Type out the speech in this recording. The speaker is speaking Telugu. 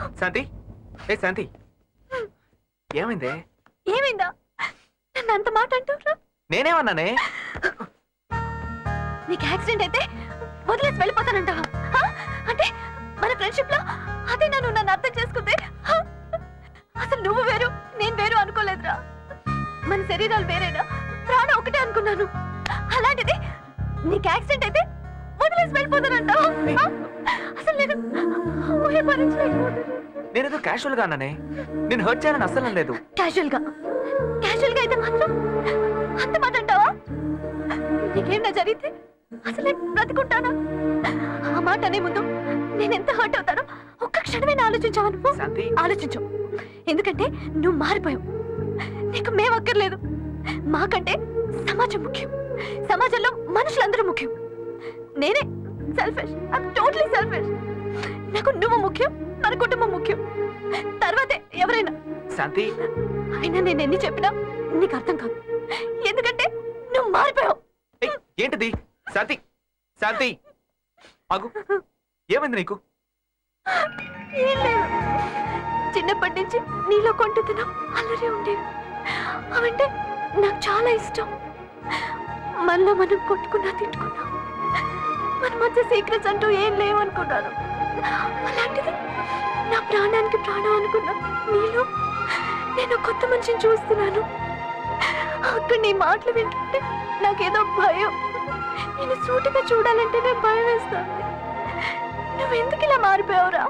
శాంతి ఏ శాంతి ఏమైందే ఏమైందా నన్ను అంత మాట అంటారా నేనేమన్నానే నీకు యాక్సిడెంట్ అయితే వదిలేసి వెళ్ళిపోతానంటావా హా? అంటే మన ఫ్రెండ్షిప్ లో అదే నన్ను నన్ను అర్థం చేసుకుందే హా? అసలు నువ్వు వేరు నేను వేరు అనుకోలేదురా మన శరీరాలు వేరేనా ప్రాణం ఒకటే అనుకున్నాను అలాంటిది నీకు యాక్సిడెంట్ అయితే వదిలేసి వెళ్ళిపోతానంటావా హా? అసలు నేను ఊహే భరించలేకపోతున్నాను నేనేదో క్యాషువల్ గా అన్నానే నేను హర్ట్ చేయాలని అస్సలు లేదు క్యాజువల్ గా క్యాజువల్ గా అయితే మాత్రం అంత మాట అంటావా నీకేమైనా జరిగితే అసలు నేను బ్రతుకుంటానా ఆ మాట అనే ముందు నేను ఎంత హర్ట్ అవుతానో ఒక్క క్షణమైనా ఆలోచించావా నువ్వు శాంతి ఆలోచించు ఎందుకంటే నువ్వు మారిపోయావు నీకు మేము అక్కర్లేదు మాకంటే సమాజం ముఖ్యం సమాజంలో మనుషులందరూ ముఖ్యం నేనే సెల్ఫిష్ టోటలీ సెల్ఫిష్ నాకు నువ్వు ముఖ్యం మన కుటుంబం ముఖ్యం తర్వాతే ఎవరైనా శాంతి అయినా నేను ఎన్ని చెప్పినా నీకు అర్థం కాదు ఎందుకంటే నువ్వు మారిపోయావు ఏయ్, ఏంటిది శాంతి శాంతి ఆగు ఏమైంది నీకు ఏం లేదు చిన్నప్పటి నుంచి నీలో కొంటుతున్నాం అల్లరి ఉండేవి అవంటే నాకు చాలా ఇష్టం మనలో మనం కొట్టుకున్నా తిట్టుకున్నా మన మధ్య సీక్రెట్స్ అంటూ ఏం లేవనుకున్నాను అలాంటిది నా ప్రాణానికి ప్రాణం అనుకున్నా నీలో నేను కొత్త మనిషిని చూస్తున్నాను అక్కడ నీ మాటలు వింటుంటే నాకేదో భయం నేను సూటిగా చూడాలంటేనే భయం వేస్తుంది నువ్వెందుకు ఇలా మారిపోయావురా